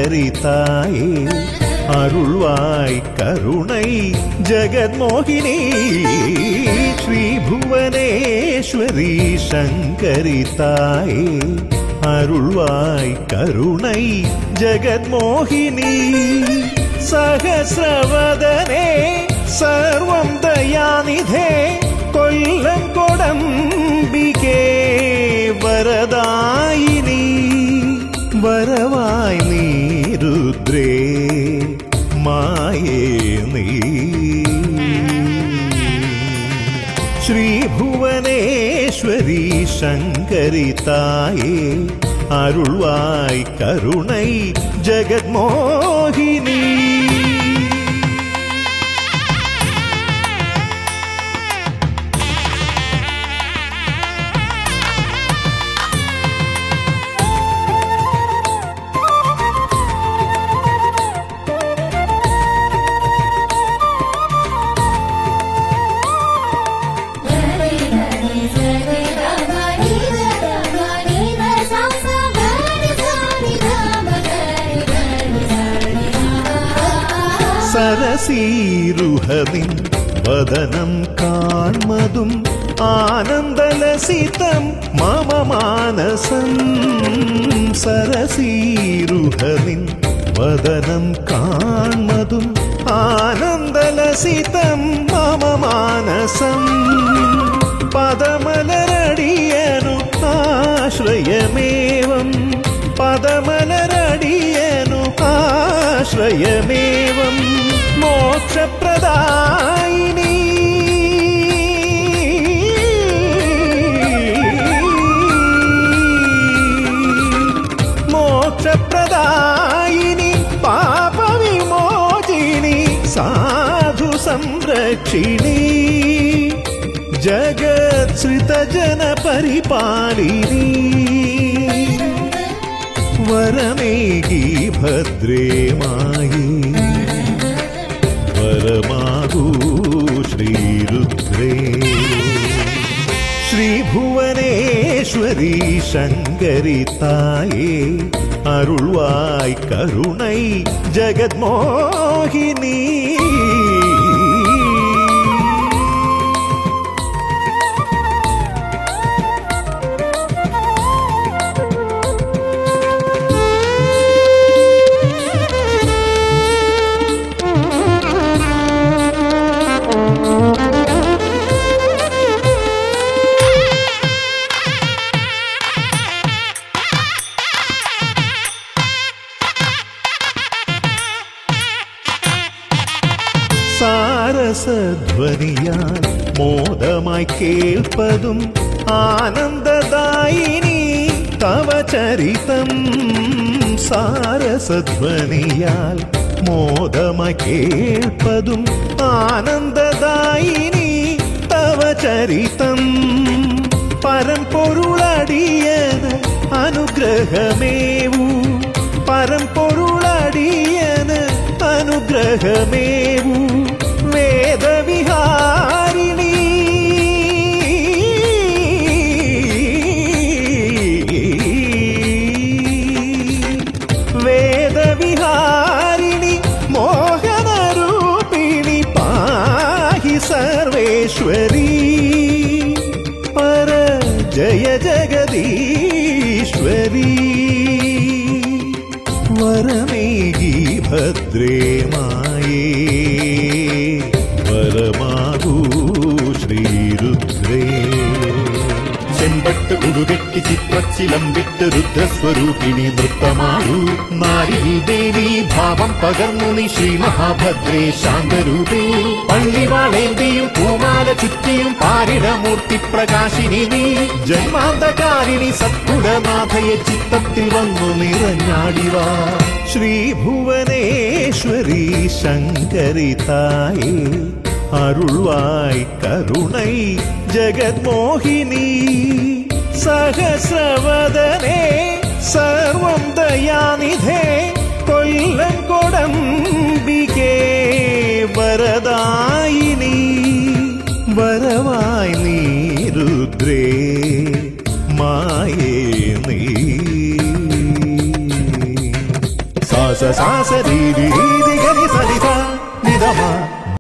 சங்கரி தாயே அருள்வாய் கருணை ஜெகத்மோகினி ஸ்ரீ புவனேஸ்வரி சங்கரி தாயே அருள்வாய் கருணை ஜெகத்மோகினி സഹസ്രവദനേ സർവം ദയാനിധേ കൊല്ലം കൊടംബികേ വരദായിനി വരവായി നീ രുദ്രേ മായേ നീ ശ്രീഭുവനേശ്വരി ശങ്കരി തായേ അരുൾവായ് കരുണൈ ജഗന്മോഹിനി സരസീരുഹനിൻ വദനം കാൺമതും ആനന്ദലസിതം മമ മാനസം സരസീരുഹനിൻ വദനം കാൺമതും ആനന്ദലസിതം മമ മാനസം പദമലരടിയനു ആശ്രയമേവം പദമലരടിയനു ആശ്രയമേവം മോക്ഷപ്രദായിനി മോക്ഷപ്രദായിനി പാപവിമോചിനി സാധു സംരക്ഷിണി ജഗത്സൃതജന പരിപാലിനി വരമേകി ഭദ്രേ മായി വരമാകൂ ശ്രീരുദ്രേ ശ്രീഭുവനേശ്വരി ശങ്കരി തായേ അരുൾവായ് കരുണൈ ജഗന്മോഹിനി സാരസധ്വനിയാൽ മോദമായി കേൾപ്പതും ആനന്ദദായിനി തവ ചരിതം സാരസധ്വനിയാൽ മോദമായി കേൾപ്പതും ആനന്ദദായിനി തവ ചരിതം പരമ്പൊരുളടിയന് അനുഗ്രഹമേവൂ പരമ്പൊരുളടിയന് അനുഗ്രഹമേവൂ വേദവിഹാരിണി വേദവിഹാരിണി മോഹനരൂപിണി പാഹി സർവേശ്വരി പര ജയ ജഗദീശ്വരി വരമേകി ഭദ്രേ മായേ വരമാകൂ ശ്രീരുദ്രേ ചെമ്പട്ട് ഉടുകെട്ടി ചിത്രച്ചിലമ്പിട്ട് രുദ്രസ്വരൂപിണി നൃത്തമാടൂ നാരി ദേവി ഭാവം പകർന്നു നീ ശ്രീ മഹാഭദ്രേ ശാന്തരൂപേ പള്ളിവാളേന്തിയും പൂമാല ചുറ്റിയും പാരിടമൂർത്തി പ്രകാശിനി നീ ജന്മാന്തകാരിണി സത്കുലനാഥയെ ചിത്തത്തിൽ വന്നു നിറഞ്ഞാടിവാ ശ്രീഭുവനേശ്വരി ശങ്കരി തായേ അരുൾവായ് കരുണൈ ജഗന്മോഹിനി സഹസ്രവദനേ സർവം ദയാനിധേ കൊല്ലം കൊടംബികേ വരദായിനി വരവായി നീ രുദ്രേ മായേ നീ സാസ സാസരി